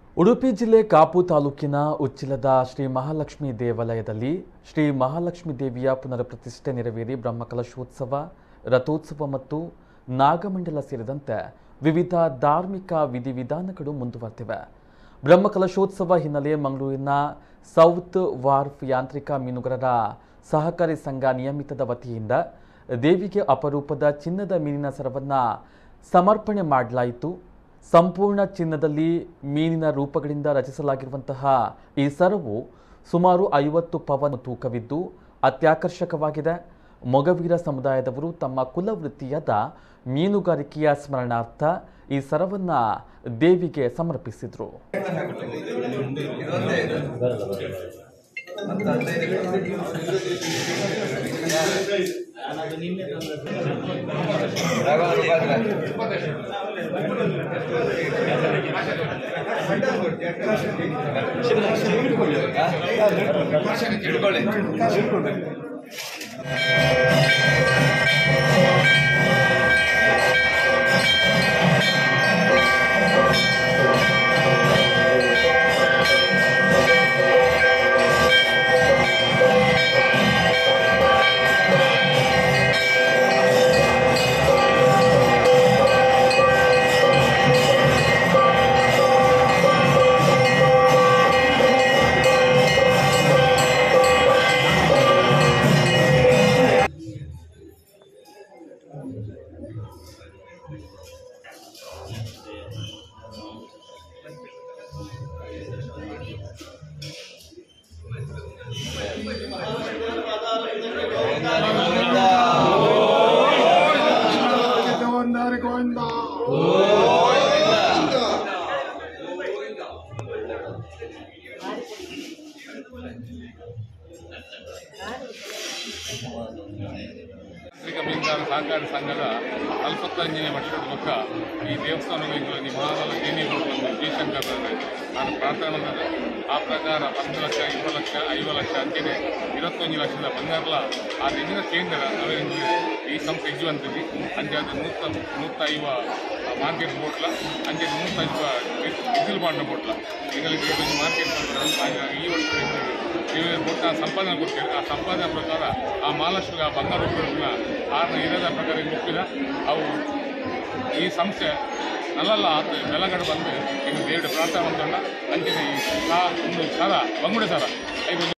ಉಡುಪಿ ಜಿಲ್ಲೆ ಕಾಪು ತಾಲೂಕಿನ ಉಚ್ಚಿಲದ ಶ್ರೀ ಮಹಾಲಕ್ಷ್ಮಿ ದೇವಾಲಯದಲ್ಲಿ ಶ್ರೀ ಮಹಾಲಕ್ಷ್ಮಿ ದೇವಿಯ ಪುನರ್ ಪ್ರತಿಷ್ಠೆ ನೆರವೇರಿ ಬ್ರಹ್ಮಕಲಶೋತ್ಸವ ರಥೋತ್ಸವ ಮತ್ತು ನಾಗಮಂಡಲ ಸೇರಿದಂತೆ ವಿವಿಧ ಧಾರ್ಮಿಕ ವಿಧಿವಿಧಾನಗಳು ಮುಂದುವರೆದಿವೆ ಬ್ರಹ್ಮಕಲಶೋತ್ಸವ ಹಿನ್ನೆಲೆ ಮಂಗಳೂರಿನ ಸೌತ್ ವಾರ್ಫ್ ಯಾಂತ್ರಿಕ ಮೀನುಗಾರರ ಸಹಕಾರಿ ಸಂಘ ನಿಯಮಿತದ ವತಿಯಿಂದ ದೇವಿಗೆ ಅಪರೂಪದ ಚಿನ್ನದ ಮೀನಿನ ಸರವನ್ನ ಸಮರ್ಪಣೆ ಮಾಡಲಾಯಿತು ಸಂಪೂರ್ಣ ಚಿನ್ನದಲ್ಲಿ ಮೀನಿನ ರೂಪಗಳಿಂದ ರಚಿಸಲಾಗಿರುವಂತಹ ಈ ಸರವು ಸುಮಾರು ಐವತ್ತು ಪವನ್ ತೂಕವಿದ್ದು ಅತ್ಯಾಕರ್ಷಕವಾಗಿದೆ ಮೊಗವೀರ ಸಮುದಾಯದವರು ತಮ್ಮ ಕುಲವೃತ್ತಿಯಾದ ಮೀನುಗಾರಿಕೆಯ ಸ್ಮರಣಾರ್ಥ ಈ ಸರವನ್ನ ದೇವಿಗೆ ಸಮರ್ಪಿಸಿದ್ರು ಗೋವಿಂದ ಗೋವಿಂದ ಶ್ರೀಕ ಮೀನುಗಾರ ಸಹಕಾರಿ ಸಂಘದ ನಲವತ್ತಂಜನೇ ವರ್ಷದ ಪಕ್ಕ ಈ ದೇವಸ್ಥಾನಗಳಿಗೆ ಈ ಮಹಾಬಲ ದೇಣಿ ಒಂದು ಶ್ರೀಶಂಕರದಲ್ಲಿ ನಾನು ಪ್ರಾರ್ಥನೆ ಮಾಡಿದೆ ಆ ಪ್ರಕಾರ ಹತ್ತು ಲಕ್ಷ ಇಪ್ಪತ್ತು ಲಕ್ಷ ಐದು ಲಕ್ಷ ಅಂತಿದೆ ಇರತ್ತೊಂದು ಲಕ್ಷದ ಬಂಗಾರಲ ಆ ದಿನ ಕೇಂದ್ರ ಅವರಿಗೆ ಈ ಸಂಸ್ಥೆ ಇಜ್ಜುವಂತದ್ದು ಅಂಚೆ ಅದು ನೂತ ನೂತ ಐವ ಮಾರ್ಕೆಟ್ ಬೋಟ್ಲ ಅಂಚೆ ನೂತ ಐವ ಡಿಸಲ್ ಬಾಂಡ್ ಬೋಟ್ಲ ಎங்களுக்கு ಒಂದು ಮಾರ್ಕೆಟ್ ಈ ವರ್ಷ ಇವರು ಕೊಟ್ಟ ಸಂಪಾದನೆ ಕೊಡ್ತಾರೆ ಆ ಸಂಪಾದನೆ ಪ್ರಕಾರ ಆ ಮಹಾಲಕ್ಷ್ಮಿಗೆ ಆ ಬಂಗಾರ ಒಪ್ಪಿನ ಆರನ ಇರದ ಪ್ರಕಾರ ಒಪ್ಪಿದ ಅವು ಈ ಸಂಸ್ಥೆ ನಲ್ಲಲ್ಲ ಆತ ಬೆಲಗಡೆ ಬಂದು ಈಗ ದೇವ್ರ ಪ್ರಾರ್ಥನೆ ಮಾಡ್ಕೊಂಡ ಅಂಚನೆ ಈ ಸಾ ಒಂದು ಸರ ಬಂಗುಡೆ ಸರ ಐದು